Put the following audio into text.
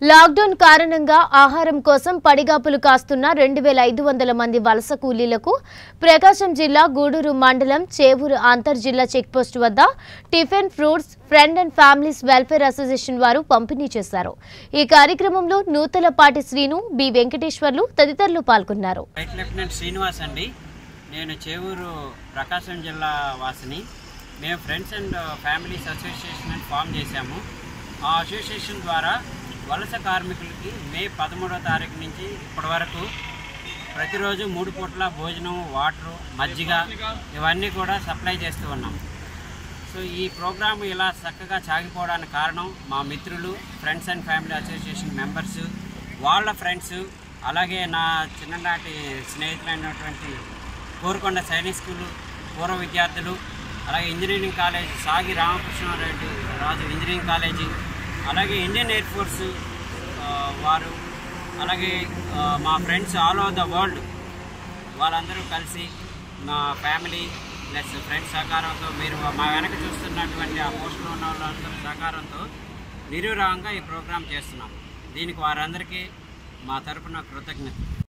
lockdown కారణంగా ఆహారం కోసం పడిగాపులు కాస్తున్న రెండు వేల ఐదు వందల మంది వలస కూలీలకు ప్రకాశం జిల్లా గూడూరు మండలం చేవూరు అంతర్జిల్లా చెక్పోస్ట్ వద్ద tiffin fruits friend and families welfare association వారు పంపిణీ చేశారు ఈ కార్యక్రమంలో నూతలపాటి శ్రీను బి వెంకటేశ్వర్లు తదితరులు పాల్గొన్నారు రైట్ లెఫ్టినెంట్ శ్రీనివాస్ అండి నేను చేవూరు ప్రకాశం జిల్లా వాసిని మేము ఫ్రెండ్స్ అండ్ ఫ్యామిలీస్ అసోసియేషన్ అని ఫామ్ చేశాము ఆ అసోసియేషన్ ద్వారా వలస కార్మికులకి మే పదమూడవ తారీఖు నుంచి ఇప్పటి వరకు ప్రతిరోజు మూడు పూట్ల భోజనం వాటరు మజ్జిగ ఇవన్నీ కూడా సప్లై చేస్తూ ఉన్నాం సో ఈ ప్రోగ్రామ్ ఇలా చక్కగా సాగిపోవడానికి కారణం మా మిత్రులు friends and family association members వాళ్ళ ఫ్రెండ్స్ అలాగే నా చిన్ననాటి స్నేహితులైనటువంటి కోరుకొండ సైనిక్ స్కూల్ పూర్వ విద్యార్థులు అలాగే engineering college Sagi Ramakrishna Reddy Raju engineering college అలాగే ఇండియన్ ఎయిర్ ఫోర్స్ ఆ, వారు అలాగే ఆ, మా friends all over the world వాళ్ళందరూ కలిసి మా ఫ్యామిలీ ప్లస్ ఫ్రెండ్స్ సహకారంతో మీరు మా వెనక చూస్తున్నటువంటి ఆ పోస్టులో ఉన్న వాళ్ళందరి సహకారంతో నిరురాగంగా ఈ ప్రోగ్రాం చేస్తున్నాం దీనికి వారందరికీ మా తరపున కృతజ్ఞత